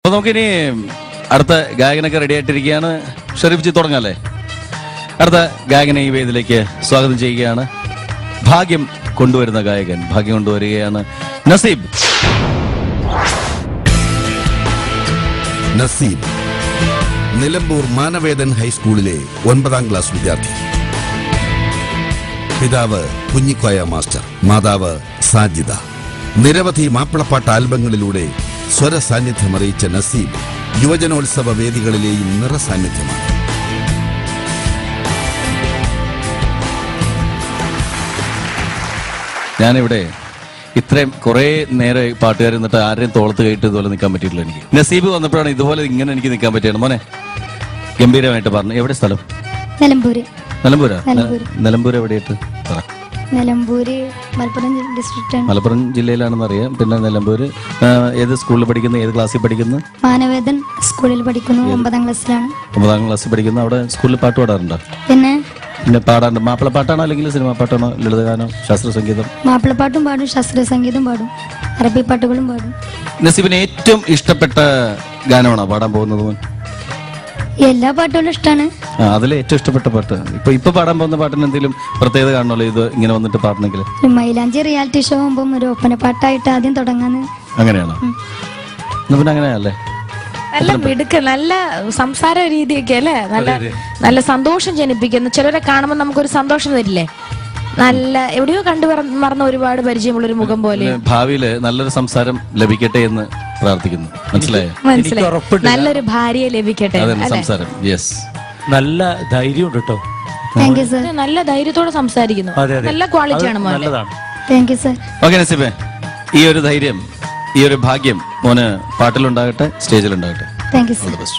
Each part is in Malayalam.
അപ്പൊ നമുക്കിനി അടുത്ത ഗായകനൊക്കെ റെഡി ആയിട്ടിരിക്കുകയാണ് ഷെരീഫ് തുടങ്ങാല്ലേ അടുത്ത ഗായകനെ ഈ വേദിയിലേക്ക് സ്വാഗതം ചെയ്യുകയാണ് ഭാഗ്യം കൊണ്ടുവരുന്ന ഗായകൻ ഭാഗ്യം കൊണ്ടുവരികയാണ് നസീബ് നസീബ് നിലമ്പൂർ മാനവേദൻ ഹൈസ്കൂളിലെ ഒൻപതാം ക്ലാസ് വിദ്യാർത്ഥി പിതാവ് കുഞ്ഞിക്കോയ മാസ്റ്റർ മാതാവ് സാജിദ നിരവധി മാപ്പിളപ്പാട്ട് ആൽബങ്ങളിലൂടെ സ്വര സാന്നിധ്യം അറിയിച്ച നസീബ് യുവജനോത്സവ വേദികളിലെയും നിറസാന്നിധ്യമാണ് ഞാനിവിടെ ഇത്രയും കുറെ നേരം ഈ പാട്ടുകാർ നിന്നിട്ട് ആരെയും തോളത്ത് കയറ്റി ഇതുപോലെ നിൽക്കാൻ പറ്റിയിട്ടില്ല എനിക്ക് നസീബ് വന്നപ്പോഴാണ് ഇതുപോലെ ഇങ്ങനെ എനിക്ക് നിൽക്കാൻ പറ്റിയാണ് മോനെ ഗംഭീരമായിട്ട് പറഞ്ഞു എവിടെ സ്ഥലം നിലമ്പൂര് നിലമ്പൂരാ നിലമ്പൂര്. നിലമ്പൂർ എവിടെയായിട്ട് പറ നിലമ്പൂര് മലപ്പുറം ഡിസ്ട്രിക്റ്റ് ആണ് മലപ്പുറം ജില്ലയിലാണെന്ന് അറിയാം പിന്നെ നിലമ്പൂര് ആ, ഏത് സ്കൂളിൽ പഠിക്കുന്നു ഏത് ക്ലാസ്സിൽ പഠിക്കുന്നു മാനവേദൻ സ്കൂളിൽ പഠിക്കുന്നു ഒമ്പതാം ക്ലാസ്സിലാണ് ഒമ്പതാം ക്ലാസ്സിൽ പഠിക്കുന്നു അവിടെ സ്കൂളിൽ പാട്ട് പാടാറുണ്ടോ പിന്നെ പിന്നെ പാടാറുണ്ട് മാപ്പിള പാട്ടാണോ അല്ലെങ്കിൽ സിനിമ പാട്ടാണോ ലളിതഗാനോ ശാസ്ത്ര സംഗീതം മാപ്പിളപ്പാട്ടും പാടും ശാസ്ത്രീയ സംഗീതം പാടും അറബി പാട്ടുകളും പാടും നസീബിന് ഏറ്റവും ഇഷ്ടപ്പെട്ട ഗാനമാണോ പാടാൻ പോകുന്നത് മോൻ എല്ലാ പാട്ടുകളും ഇഷ്ടമാണ് ആ അതിലെ ഏറ്റവും ഇഷ്ടപ്പെട്ട പാട്ട് ഇപ്പൊ ഇപ്പൊ പാടാൻ പോകുന്ന പാട്ടിന് എന്തെങ്കിലും പ്രത്യേകത കാണണമല്ലോ ഇത് ഇങ്ങനെ വന്നിട്ട് പാടണമെങ്കിൽ ഒരു മൈലാഞ്ചി റിയാലിറ്റി ഷോ ആകുമ്പം ഒരു ഒപ്പന പാട്ടായിട്ട് ആദ്യം തുടങ്ങാന്ന് അങ്ങനെയാണോ എന്നാ പിന്നെ അങ്ങനെയല്ലേ നല്ല മിടുക്ക് നല്ല സംസാര രീതിയൊക്കെ അല്ലേ നല്ല നല്ല സന്തോഷം ജനിപ്പിക്കുന്നു ചിലരെ കാണുമ്പോൾ നമുക്കൊരു സന്തോഷം തരില്ലേ നല്ല എവിടെയോ കണ്ടു പറ- മറന്ന ഒരുപാട് പരിചയമുള്ള ഒരു മുഖം പോലെ പിന്നെ ഭാവിയില് നല്ലൊരു സംസാരം ലഭിക്കട്ടെ എന്ന് പ്രാർത്ഥിക്കുന്നു മനസ്സിലായോ മനസ്സിലായി നല്ലൊരു ഭാര്യയെ ലഭിക്കട്ടെ അതെ സംസാരം യെസ് നല്ല ധൈര്യമുണ്ട് കേട്ടോ താങ്ക് യു സർ നല്ല ധൈര്യത്തോടെ സംസാരിക്കുന്നു അതെ അതെ നല്ല ക്വാളിറ്റിയാണ് അത് മോനെ നല്ലതാണ് താങ്ക് യു സർ ഓക്കെ നസീബേ ഈ ഒരു ധൈര്യം ഈ ഒരു ഭാഗ്യം മോന് പാട്ടിലുണ്ടാകട്ടെ സ്റ്റേജിലുണ്ടാകട്ടെ thank you all sir the best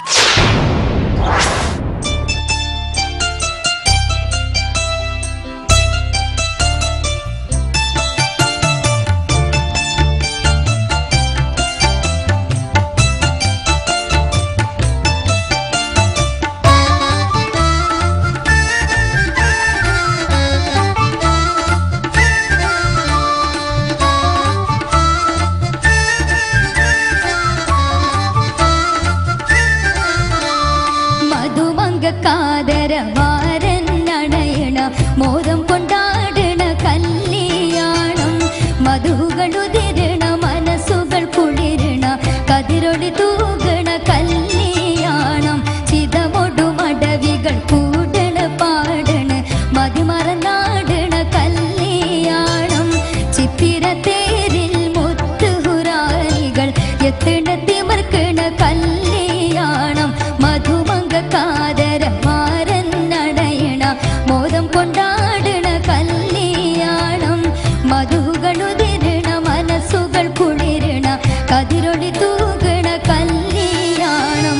മധുമങ്കാദരവാരൻ അണയണ മോദം കൊണ്ടാടണ കല്യാണം മധുകളുതിരണ മനസ്സുകൾ കുളിരണ കതിരൊളി തൂകണ കല്യാണം ചിതമൊടു മടവികൾ കൂടണ പാടണ മതിമറന്നാടണ കല്യാണം ചിത്തിര തേരിൽ മുത്തുഹുറാനികൾ എത്തണ തിമർക്കണ കല്യാണം മധുമങ്ക കാതര മാരൻ നടയണ മോദം കൊണ്ടാടണ കല്യാണം മധുകളുതിരണ മനസ്സുകൾ കുളിരണ കതിരൊളി തൂകണ കല്യാണം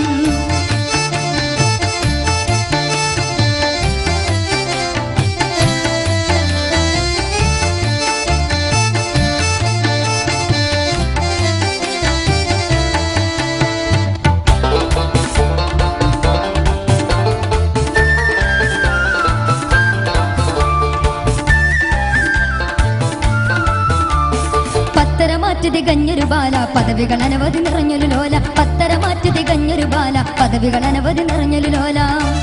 പത്തര മാറ്റി തികഞ്ഞൊരു ബാല പദവികൾ അനവധി നിറഞ്ഞൊരു ലോല പത്തര മാറ്റി തികഞ്ഞൊരു ബാല പദവികൾ അനവധി നിറഞ്ഞൊരു ലോല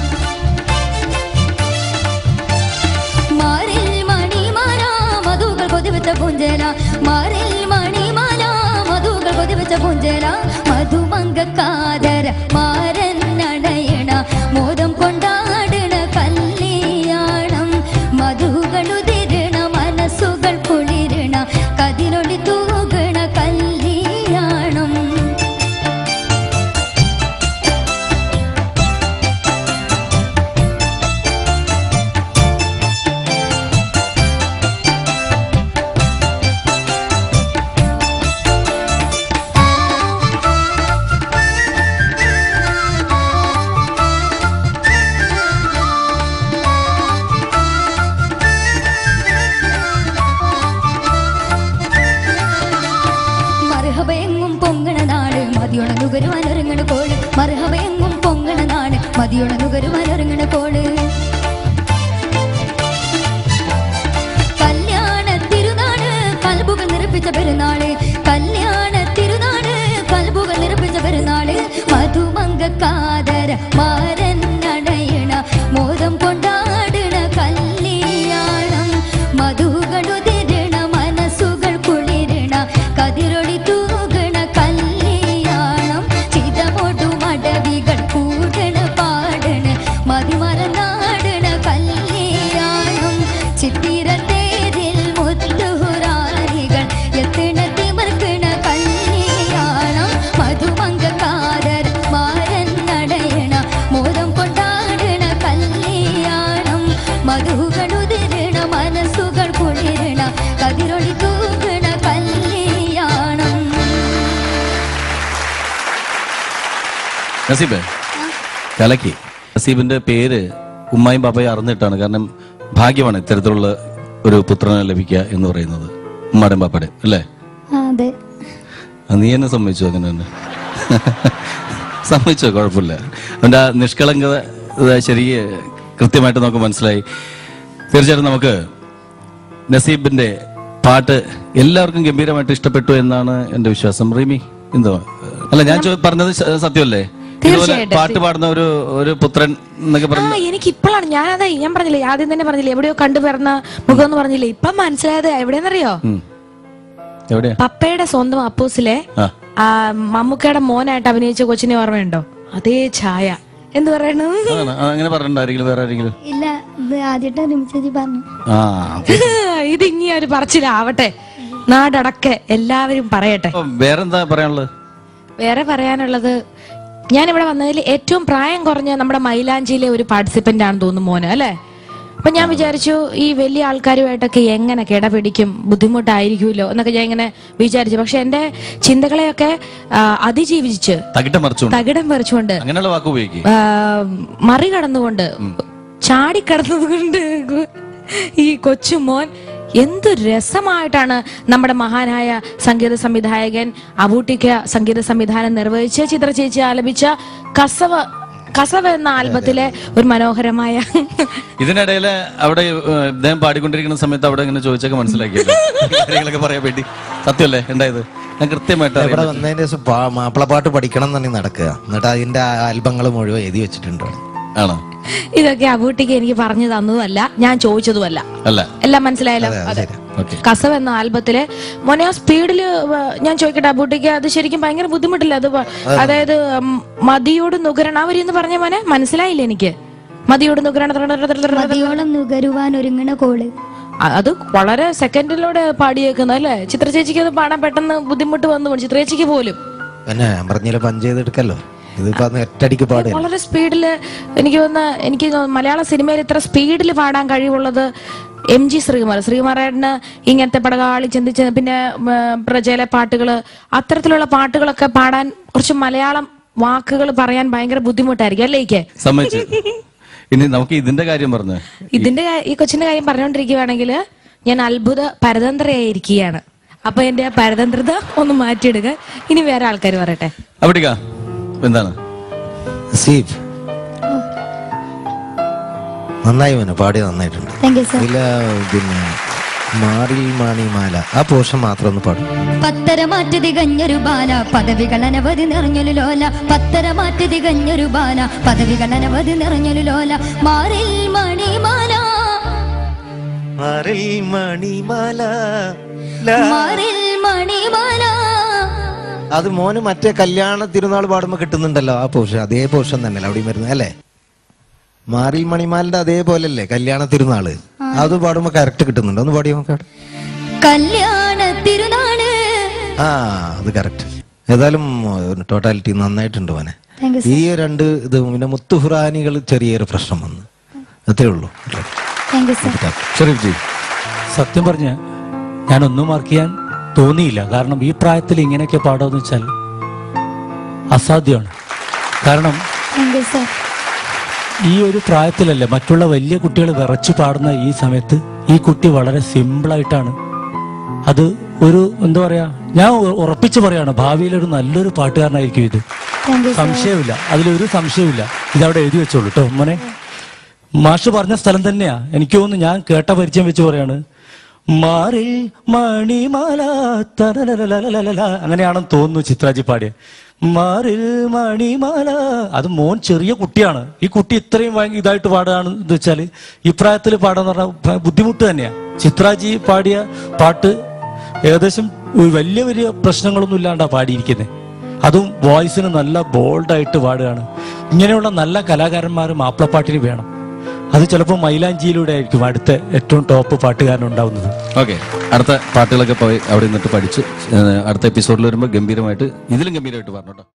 മാറിൽ മണിമാല മധുകൾ കൊതിവെച്ച പൂഞ്ചേല മാറിൽ മണിമാല മധുകൾ കൊതിവെച്ച പൂഞ്ചേല മധുമങ്കാദര മാരൻ അണയണ മോദം കൊണ്ടാടണ കല്യാണം മധുകളുതിരണ മനസ്സുകൾ കുളിരണ കതിരൊളി തൂകണ കല്യാണം മർഹബയെങ്ങും പൊങ്ങണ നാട് മതിയുണങ്ങുകരുവാനൊരുങ്ങണ കോള് മർഹബയെങ്ങും പൊങ്ങണ നാട് മതിയുണങ്ങുകരുവാനൊരുങ്ങണ കോള് കല്യാണ തിരുനാട് കൽബുകൾ നിറപ്പിച്ച പെരുന്നാള് കല്യാണ തിരുനാട് കൽബുകൾ നിറപ്പിച്ച പെരുന്നാള് നസീബേ കലക്കി നസീബിന്റെ പേര് ഉമ്മായും പാപ്പയും അറിഞ്ഞിട്ടാണ് കാരണം ഭാഗ്യമാണ് ഇത്തരത്തിലുള്ള ഒരു പുത്രനെ ലഭിക്കുക എന്ന് പറയുന്നത് ഉമ്മാടേം പാപ്പയുടെ അല്ലേ ആ അതെ ആ, നീ എന്നെ സമ്മതിച്ചു അങ്ങനെ തന്നെ സമ്മതിച്ചോ കുഴപ്പമില്ല അവൻ്റെ ആ നിഷ്കളങ്കത ഇത് ശരിക്ക് കൃത്യമായിട്ട് നമുക്ക് മനസ്സിലായി തീർച്ചയായിട്ടും നമുക്ക് നസീബിന്റെ പാട്ട് എല്ലാവർക്കും ഗംഭീരമായിട്ട് ഇഷ്ടപ്പെട്ടു എന്നാണ് എന്റെ വിശ്വാസം റീമി എന്തോ അല്ല ഞാൻ ചോ- പറഞ്ഞത് സ- സത്യമല്ലേ ഇതുപോലെ തീർച്ചയായിട്ടും. പാട്ട് പാടുന്ന ഒരു ഒരു പുത്രൻ എന്നൊക്കെ ആ പറഞ്ഞു എനിക്ക് ഇപ്പോഴാണ് ഞാനത് ഞാൻ പറഞ്ഞില്ലേ ആദ്യം തന്നെ പറഞ്ഞില്ലേ എവിടെയോ കണ്ടുവരുന്ന മുഖം എന്ന് പറഞ്ഞില്ലേ ഇപ്പൊ മനസ്സിലായത് എവിടെയെന്നറിയോ എവിടെയാ പപ്പയുടെ സ്വന്തം അപ്പൂസിലെ ആ ആ മമ്മൂക്കയുടെ മോനായിട്ട് അഭിനയിച്ച കൊച്ചിനെ ഓർമ്മയുണ്ടോ അതേ ഛായ എന്ത് പറയണു അതാണ് ആ, അങ്ങനെ പറഞ്ഞിട്ടുണ്ടോ ആരെങ്കിലും വേറെ ആരെങ്കിലും ഇല്ല ഇത് ആദ്യമായിട്ട് റിമി ചേച്ചി പറഞ്ഞു ആ ഇത് ഇനി ഒരു പറച്ചിലാവട്ടെ നാടടക്കെ എല്ലാവരും പറയട്ടെ അപ്പൊ വേറെന്താ പറയാനുള്ളത് വേറെ പറയാനുള്ളത് ഞാൻ ഇവിടെ വന്നതിൽ ഏറ്റവും പ്രായം കുറഞ്ഞ നമ്മുടെ മൈലാഞ്ചിയിലെ ഒരു പാർട്ടിസിപ്പന്റ് ആണെന്ന് തോന്നുന്നു മോന് അല്ലെ അപ്പൊ ഞാൻ വിചാരിച്ചു ഈ വലിയ ആൾക്കാരുമായിട്ടൊക്കെ എങ്ങനെ കിടപിടിക്കും ബുദ്ധിമുട്ടായിരിക്കുമല്ലോ എന്നൊക്കെ ഞാൻ ഇങ്ങനെ വിചാരിച്ചു പക്ഷെ എന്റെ ചിന്തകളെയൊക്കെ ആ, അതിജീവിച്ച് തകിട്ട മറിച്ചു തകിടം പറിച്ചുകൊണ്ട് അങ്ങനെയുള്ള വാക്ക് ഉപയോഗിക്കും ആ, മറികടന്നുകൊണ്ട് ചാടിക്കടന്നുകൊണ്ട് ഈ കൊച്ചുമോൻ എന്ത് രസമായിട്ടാണ് നമ്മുടെ മഹാനായ സംഗീത സംവിധായകൻ അബൂട്ടിക്ക സംഗീത സംവിധാനം നിർവഹിച്ച് ചിത്ര ചേച്ചി ആലപിച്ച കസവ് കസവ് എന്ന ആൽബത്തിലെ ഒരു മനോഹരമായ ഇതിനിടയില് അവിടെ ഏഹ്, ഇദ്ദേഹം പാടിക്കൊണ്ടിരിക്കുന്ന സമയത്ത് അവിടെ ഇങ്ങനെ ചോദിച്ചൊക്കെ മനസ്സിലാക്കിയല്ലോ കാര്യങ്ങളൊക്കെ പറയാൻ വേണ്ടി സത്യമല്ലേ ഉണ്ടായത് ഞാൻ കൃത്യമായിട്ട് അറിയാൻ ഇവിടെ പറ്റി. വന്നതിന് ശേഷം പാ- മാപ്പിളപ്പാട്ട് പഠിക്കണം എന്നുണ്ടെങ്കിൽ നടക്കുക എന്നിട്ട് അതിന്റെ ആൽബങ്ങൾ മുഴുവൻ എഴുതി വെച്ചിട്ടുണ്ട് അവിടെ. ആണോ ഇതൊക്കെ അബൂട്ടിക്ക് എനിക്ക് പറഞ്ഞു തന്നതുമല്ല ഞാൻ ചോദിച്ചതുമല്ല അല്ല എല്ലാം മനസ്സിലായല്ലോ അതെ ഓക്കെ കസവ് എന്ന ആൽബത്തില് മോനെ ആ സ്പീഡില് ഞാൻ ചോദിക്കട്ടെ അബൂട്ടിക്ക് അത് ശരിക്കും ഭയങ്കര ബുദ്ധിമുട്ടില്ല അത് വ- അതായത് ഉം, മതിയോട് നുകരണം അവരെന്ന് പറഞ്ഞ മോനെ മനസ്സിലായില്ല എനിക്ക് മതിയോട് നുകരണം മതിയോളം നുകരുവാൻ ഒരുങ്ങണ കോള് അ- അത് വളരെ സെക്കൻഡിലൂടെ പാടിയേക്കുന്നത് അല്ലേ ചിത്ര ചേച്ചിക്ക് അത് പാടാൻ പെട്ടെന്ന് ബുദ്ധിമുട്ട് വന്നു പോയി. ചിത്ര ചേച്ചിക്ക് പോലും പിന്നെ ഞാൻ പറഞ്ഞില്ല പഞ്ച് ചെയ്തെടുക്കല്ലോ ഇതിപ്പോ അന്ന് ഒറ്റടിക്ക് പാടുക വളരെ സ്പീഡില് എനിക്ക് തോന്നുന്ന എനിക്ക് തോന്നുന്നു മലയാള സിനിമയിൽ ഇത്ര സ്പീഡിൽ പാടാൻ കഴിവുള്ളത് എം ജി ശ്രീകുമാർ ശ്രീകുമാരേട്ടന് ഇങ്ങനത്തെ പടകാളി ചിന്തിച്ച് പിന്നെ ഉം, പ്രജയിലെ പാട്ടുകള് അത്തരത്തിലുള്ള പാട്ടുകളൊക്കെ പാടാൻ കുറച്ച് മലയാളം വാക്കുകൾ പറയാൻ ഭയങ്കര ബുദ്ധിമുട്ടായിരിക്കും അല്ലേ ഇക്ക് സമ്മതിച്ചു ഇനി നമുക്ക് ഇതിന്റെ കാര്യം പറഞ്ഞു ഇതിന്റെ കാ- ഈ കൊച്ചിന്റെ കാര്യം പറഞ്ഞുകൊണ്ടിരിക്കുകയാണെങ്കിൽ ഞാൻ അത്ഭുത പരതന്ത്രയായിരിക്കുകയാണ് അപ്പൊ എന്റെ ആ പരതന്ത്രത ഒന്ന് മാറ്റിയിടുക ഇനി വേറെ ആൾക്കാർ പറയട്ടെ അവിടിക്ക എന്താണ് സീഫ് നന്നായി മോനെ പാടി നന്നായിട്ടുണ്ട് താങ്ക് യു സർ ഇതില് പിന്നെ മാറിൽ മാണിമാല ആ പോർഷൻ മാത്രം ഒന്ന് പാടും പത്തര മാറ്റ് തികഞ്ഞൊരു ബാല പദവികൾ അനവധി നിറഞ്ഞൊരു ലോല പത്തര മാറ്റ് തികഞ്ഞൊരു ബാല പദവികൾ അനവധി നിറഞ്ഞൊരു ലോല മാറിൽ മണിമാല മാറിൽ മണിമാല മാറിൽ മണിമാല അത് മോന് മറ്റേ കല്യാണ തിരുനാൾ പാടുമ്പോ കിട്ടുന്നുണ്ടല്ലോ ആ പോർഷൻ അതേ പോർഷൻ തന്നെയല്ലേ അവിടെ വരുന്നത് അല്ലേ മാറിൽ മണിമാലിന്റെ അതേപോലല്ലേ കല്യാണ തിരുനാള് അത് പാടുമ്പോ കറക്റ്റ് കിട്ടുന്നുണ്ട് ഒന്ന് പാടി നോക്കാം കല്യാണ തിരുനാള് ആ അത് കറക്റ്റ് ഏതായാലും ടോട്ടാലിറ്റി നന്നായിട്ടുണ്ട് മോനെ താങ്ക് യു ഈ രണ്ട് ഇത് പിന്നെ മുത്തുഹുറാനികൾ ചെറിയൊരു പ്രശ്നം വന്നു അത്രേ ഉള്ളൂ thank you sir Sherif ji സത്യം പറഞ്ഞ ഞാനൊന്നും മാർക്ക് ചെയ്യാൻ തോന്നിയില്ല കാരണം ഈ പ്രായത്തിൽ ഇങ്ങനെയൊക്കെ പാടാന്ന് വെച്ചാൽ അസാധ്യമാണ് കാരണം താങ്ക് യു സർ ഈ ഒരു പ്രായത്തിലല്ലേ മറ്റുള്ള വലിയ കുട്ടികൾ വിറച്ചു പാടുന്ന ഈ സമയത്ത് ഈ കുട്ടി വളരെ സിമ്പിളായിട്ടാണ് അത് ഒരു എന്താ പറയാ ഞാൻ ഉ- ഉറപ്പിച്ചു പറയാണ് ഭാവിയിൽ ഒരു നല്ലൊരു പാട്ടുകാരനായിരിക്കും ഇത് താങ്ക് യു സർ സംശയമില്ല അതിലൊരു സംശയമില്ല ഇതവിടെ എഴുതി വെച്ചോളൂ കേട്ടോ മോനെ മാഷ് പറഞ്ഞ സ്ഥലം തന്നെയാ എനിക്ക് തോന്നുന്നു ഞാൻ കേട്ട പരിചയം വെച്ച് പറയാണ് മാറിൽ മണിമാല തരലലലലലല. അങ്ങനെയാണെന്ന് തോന്നുന്നു ചിത്രാജി പാടിയ മാറിൽ മണിമാല അത് മോൻ ചെറിയ കുട്ടിയാണ് ഈ കുട്ടി ഇത്രയും ഭയങ്കര ഇതായിട്ട് പാടുകയാണ് എന്ന് വെച്ചാല് ഈ പ്രായത്തിൽ പാടാന്ന് പറഞ്ഞാൽ ഭ- ബുദ്ധിമുട്ട് തന്നെയാ ചിത്രാജി പാടിയ പാട്ട് ഏകദേശം ഒരു വലിയ വലിയ പ്രശ്നങ്ങളൊന്നും ഇല്ലാണ്ടാ പാടിയിരിക്കുന്നത് അതും വോയിസിന് നല്ല ബോൾഡായിട്ട് പാടുകയാണ് ഇങ്ങനെയുള്ള നല്ല കലാകാരന്മാർ മാപ്പിളപ്പാട്ടിന് വേണം അത് ചിലപ്പോൾ മൈലാഞ്ചിയിലൂടെ ആയിരിക്കും അടുത്ത ഏറ്റവും ടോപ്പ് പാട്ടുകാരൻ ഉണ്ടാവുന്നത് ഓക്കെ അടുത്ത പാട്ടുകളൊക്കെ പോയി അവിടെ നിന്നിട്ട് പഠിച്ച് ഏഹ്, അടുത്ത എപ്പിസോഡിൽ വരുമ്പോൾ ഗംഭീരമായിട്ട് ഇതിലും ഗംഭീരമായിട്ട് പറഞ്ഞു കേട്ടോ